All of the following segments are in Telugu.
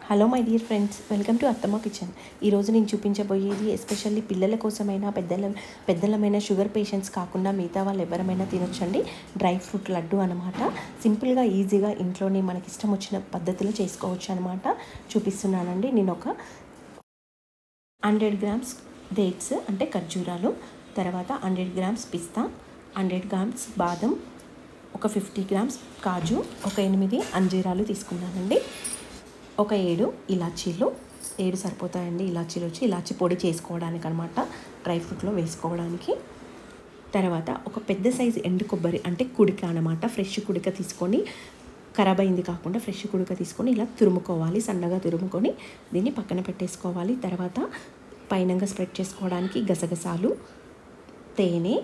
hello my dear friends welcome to అత్తమ్మ కిచెన్ ఈరోజు నేను చూపించబోయేది ఎస్పెషల్లీ పిల్లల కోసమైనా పెద్దల పెద్దలమైన షుగర్ పేషెంట్స్ కాకుండా మిగతా వాళ్ళు ఎవరమైనా తినొచ్చండి డ్రై ఫ్రూట్ లడ్డు అనమాట సింపుల్గా ఈజీగా ఇంట్లోనే మనకి ఇష్టం వచ్చిన పద్ధతిలో చేసుకోవచ్చు అనమాట చూపిస్తున్నానండి నేను ఒక హండ్రెడ్ గ్రామ్స్ డేట్స్ అంటే ఖర్జూరాలు తర్వాత హండ్రెడ్ గ్రామ్స్ పిస్తా హండ్రెడ్ గ్రామ్స్ బాదం ఒక ఫిఫ్టీ గ్రామ్స్ కాజు ఒక ఎనిమిది అంజీరాలు తీసుకున్నానండి ఒక ఏడు ఇలాచీలు ఏడు సరిపోతాయండి ఇలాచీలు వచ్చి ఇలాచీ పొడి చేసుకోవడానికి అనమాట డ్రై ఫ్రూట్లో వేసుకోవడానికి తర్వాత ఒక పెద్ద సైజు ఎండు కొబ్బరి అంటే కుడిక అనమాట ఫ్రెష్ కుడిక తీసుకొని ఖరాబ్ అయింది కాకుండా ఫ్రెష్ కుడిక తీసుకొని ఇలా తురుముకోవాలి సన్నగా తురుముకొని దీన్ని పక్కన పెట్టేసుకోవాలి తర్వాత పైనంగా స్ప్రెడ్ చేసుకోవడానికి గసగసాలు తేనె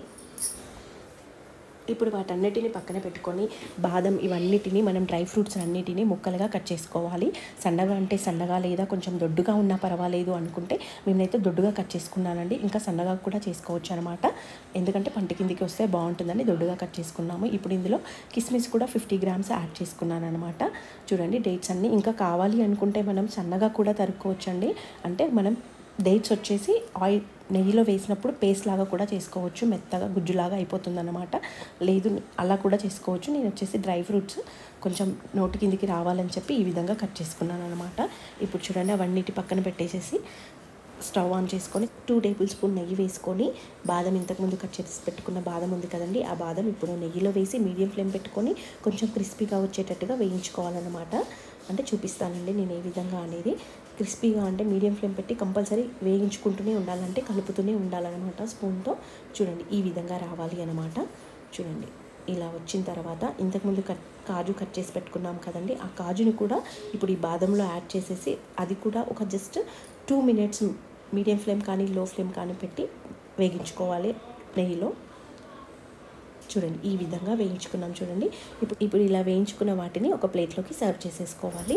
ఇప్పుడు వాటన్నిటిని పక్కన పెట్టుకొని బాదం ఇవన్నిటిని మనం డ్రై ఫ్రూట్స్ అన్నిటిని ముక్కలుగా కట్ చేసుకోవాలి సన్నగా అంటే సన్నగా లేదా కొంచెం దొడ్డుగా ఉన్నా పర్వాలేదు అనుకుంటే మేమైతే దొడ్డుగా కట్ చేసుకున్నానండి ఇంకా సన్నగా కూడా చేసుకోవచ్చు అనమాట ఎందుకంటే పంట కిందికి వస్తే బాగుంటుందని దొడ్డుగా కట్ చేసుకున్నాము ఇప్పుడు ఇందులో కిస్మిస్ కూడా ఫిఫ్టీ గ్రామ్స్ యాడ్ చేసుకున్నాను అనమాట చూడండి డేట్స్ అన్నీ ఇంకా కావాలి అనుకుంటే మనం సన్నగా కూడా తరుక్కోవచ్చండి అంటే మనం డేట్స్ వచ్చేసి ఆయిల్ నెయ్యిలో వేసినప్పుడు పేస్ట్ లాగా కూడా చేసుకోవచ్చు మెత్తగా గుజ్జులాగా అయిపోతుంది అనమాట లేదు అలా కూడా చేసుకోవచ్చు నేను వచ్చేసి డ్రై ఫ్రూట్స్ కొంచెం నోటి కిందికి రావాలని చెప్పి ఈ విధంగా కట్ చేసుకున్నాను అనమాట ఇప్పుడు చూడండి అవన్నిటి పక్కన పెట్టేసేసి స్టవ్ ఆన్ చేసుకొని టూ టేబుల్ స్పూన్ నెయ్యి వేసుకొని బాదం ఇంతకుముందు కట్ చేసి పెట్టుకున్న బాదం ఉంది కదండి ఆ బాదం ఇప్పుడు నెయ్యిలో వేసి మీడియం ఫ్లేమ్ పెట్టుకొని కొంచెం క్రిస్పీగా వచ్చేటట్టుగా వేయించుకోవాలన్నమాట అంటే చూపిస్తానండి నేను ఏ విధంగా అనేది క్రిస్పీగా అంటే మీడియం ఫ్లేమ్ పెట్టి కంపల్సరీ వేయించుకుంటూనే ఉండాలంటే కలుపుతూనే ఉండాలన్నమాట స్పూన్తో చూడండి ఈ విధంగా రావాలి అనమాట చూడండి ఇలా వచ్చిన తర్వాత ఇంతకుముందు కట్ కాజు కట్ చేసి పెట్టుకున్నాం కదండి ఆ కాజుని కూడా ఇప్పుడు ఈ బాదంలో యాడ్ చేసేసి అది కూడా ఒక just two minutes medium flame కానీ లో ఫ్లేమ్ కానీ పెట్టి వేగించుకోవాలి నెయ్యిలో చూడండి ఈ విధంగా వేయించుకున్నాం చూడండి ఇప్పుడు ఇప్పుడు ఇలా వేయించుకున్న వాటిని ఒక ప్లేట్లోకి సర్వ్ చేసేసుకోవాలి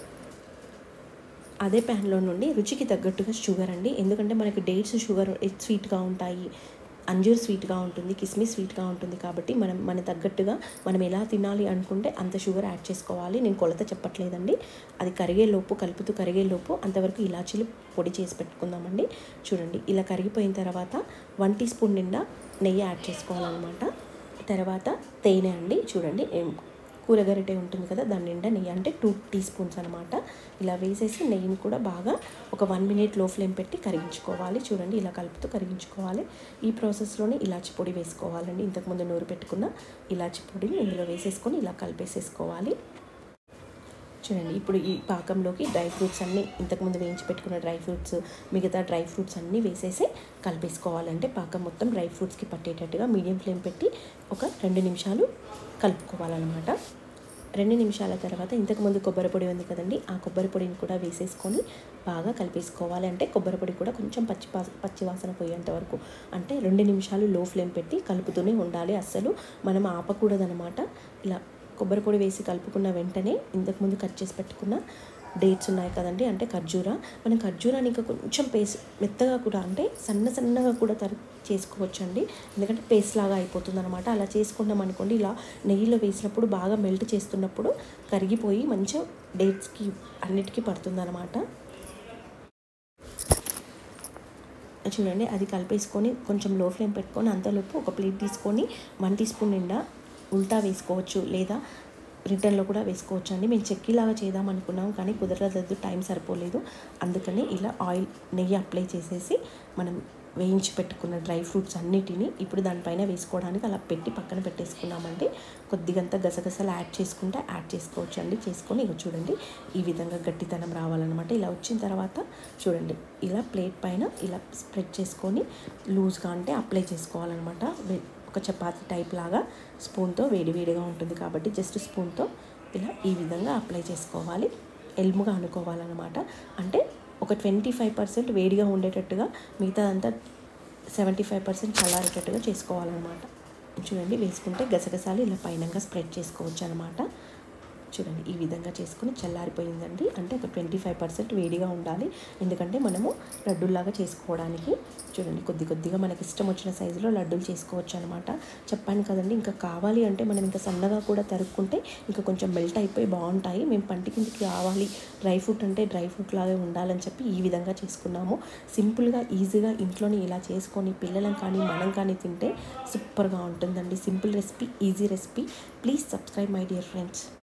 అదే ప్యాన్లో నుండి రుచికి తగ్గట్టుగా షుగర్ అండి ఎందుకంటే మనకి డేట్స్ షుగర్ స్వీట్గా ఉంటాయి అంజూర్ స్వీట్గా ఉంటుంది కిస్మిస్ స్వీట్గా ఉంటుంది కాబట్టి మనం మన తగ్గట్టుగా మనం ఎలా తినాలి అనుకుంటే అంత షుగర్ యాడ్ చేసుకోవాలి నేను కొలత చెప్పట్లేదండి అది కరిగే లోపు కలుపుతూ కరిగే లోపు అంతవరకు ఇలాచీలు పొడి చేసి పెట్టుకుందామండి చూడండి ఇలా కరిగిపోయిన తర్వాత వన్ టీ స్పూన్ నిండా నెయ్యి యాడ్ చేసుకోవాలన్నమాట తర్వాత తేనె అండి చూడండి కూరగరిటె ఉంటుంది కదా దాని నిండా నెయ్యి అంటే టూ టీ స్పూన్స్ అనమాట ఇలా వేసేసి నెయ్యిని కూడా బాగా ఒక వన్ మినిట్ లో ఫ్లేమ్ పెట్టి కరిగించుకోవాలి చూడండి ఇలా కలుపుతూ కరిగించుకోవాలి ఈ ప్రాసెస్లోనే ఇలాచి పొడి వేసుకోవాలండి ఇంతకుముందు నూరు పెట్టుకున్న ఇలాచి పొడిని ఇందులో వేసేసుకొని ఇలా కలిపేసేసుకోవాలి చూడండి ఇప్పుడు ఈ పాకంలోకి డ్రై ఫ్రూట్స్ అన్నీ ఇంతకుముందు వేయించి పెట్టుకున్న డ్రై ఫ్రూట్స్ మిగతా డ్రై ఫ్రూట్స్ అన్నీ వేసేసి కలిపేసుకోవాలంటే పాకం మొత్తం డ్రై ఫ్రూట్స్కి పట్టేటట్టుగా మీడియం ఫ్లేమ్ పెట్టి ఒక రెండు నిమిషాలు కలుపుకోవాలన్నమాట రెండు నిమిషాల తర్వాత ఇంతకుముందు కొబ్బరి పొడి ఉంది కదండి ఆ కొబ్బరి పొడిని కూడా వేసేసుకొని బాగా కలిపేసుకోవాలి అంటే కొబ్బరి పొడి కూడా కొంచెం పచ్చి పచ్చి వాసన పోయేంత వరకు అంటే రెండు నిమిషాలు లో ఫ్లేమ్ పెట్టి కలుపుతూనే ఉండాలి అస్సలు మనం ఆపకూడదనమాట ఇలా కొబ్బరి పొడి వేసి కలుపుకున్న వెంటనే ఇంతకుముందు కట్ చేసి పెట్టుకున్న డేట్స్ ఉన్నాయి కదండి అంటే ఖర్జూర మనం ఖర్జూరాన్ని ఇంకా కొంచెం పేస్ట్ మెత్తగా కూడా అంటే సన్న సన్నగా కూడా తరి చేసుకోవచ్చు అండి ఎందుకంటే పేస్ట్ లాగా అయిపోతుంది అనమాట అలా చేసుకున్నాం అనుకోండి ఇలా నెయ్యిలో వేసినప్పుడు బాగా మెల్ట్ చేస్తున్నప్పుడు కరిగిపోయి మంచిగా డేట్స్కి అన్నిటికీ పడుతుంది అనమాట చూడండి అది కలిపేసుకొని కొంచెం లో ఫ్లేమ్ పెట్టుకొని అంతలోపు ఒక ప్లేట్ తీసుకొని వన్ టీ స్పూన్ నిండా ఉల్టా వేసుకోవచ్చు లేదా రిటర్న్లో కూడా వేసుకోవచ్చు అండి మేము చెక్కీలాగా చేద్దాం అనుకున్నాం కానీ కుదరలేదు టైం సరిపోలేదు అందుకని ఇలా ఆయిల్ నెయ్యి అప్లై చేసేసి మనం వేయించి పెట్టుకున్న డ్రై ఫ్రూట్స్ అన్నిటిని ఇప్పుడు దానిపైన వేసుకోవడానికి అలా పెట్టి పక్కన పెట్టేసుకున్నామండి కొద్దిగంత గసగసలు యాడ్ చేసుకుంటే యాడ్ చేసుకోవచ్చు అండి చేసుకొని ఇక చూడండి ఈ విధంగా గట్టితనం రావాలన్నమాట ఇలా వచ్చిన తర్వాత చూడండి ఇలా ప్లేట్ పైన ఇలా స్ప్రెడ్ చేసుకొని లూజ్గా అంటే అప్లై చేసుకోవాలన్నమాట ఒక చపాతీ టైప్ లాగా స్పూన్తో వేడివేడిగా ఉంటుంది కాబట్టి జస్ట్ స్పూన్తో ఇలా ఈ విధంగా అప్లై చేసుకోవాలి ఎల్ముగా అనుకోవాలన్నమాట అంటే ఒక ట్వంటీ ఫైవ్ పర్సెంట్ వేడిగా ఉండేటట్టుగా మిగతాదంతా సెవెంటీ ఫైవ్ పర్సెంట్ చల్లారేటట్టుగా చేసుకోవాలన్నమాట చూడండి వేసుకుంటే గసగసాలు ఇలా పైనంగా స్ప్రెడ్ చేసుకోవచ్చు అనమాట చూడండి ఈ విధంగా చేసుకొని చల్లారిపోయిందండి అంటే ఒక ట్వంటీ ఫైవ్ పర్సెంట్ వేడిగా ఉండాలి ఎందుకంటే మనము లడ్డూలాగా చేసుకోవడానికి చూడండి కొద్ది కొద్దిగా మనకి ఇష్టం వచ్చిన సైజులో లడ్డూలు చేసుకోవచ్చు అనమాట చెప్పాను కదండి ఇంకా కావాలి అంటే మనం ఇంకా సన్నగా కూడా తరుక్కుంటే ఇంకా కొంచెం మెల్ట్ అయిపోయి బాగుంటాయి మేము పంటి కిందకి కావాలి డ్రై ఫ్రూట్ అంటే డ్రై ఫ్రూట్ లాగే ఉండాలని చెప్పి ఈ విధంగా చేసుకున్నాము సింపుల్గా ఈజీగా ఇంట్లోనే ఇలా చేసుకొని పిల్లలం కానీ మనం కానీ తింటే సూపర్గా ఉంటుందండి simple recipe easy recipe please subscribe my dear friends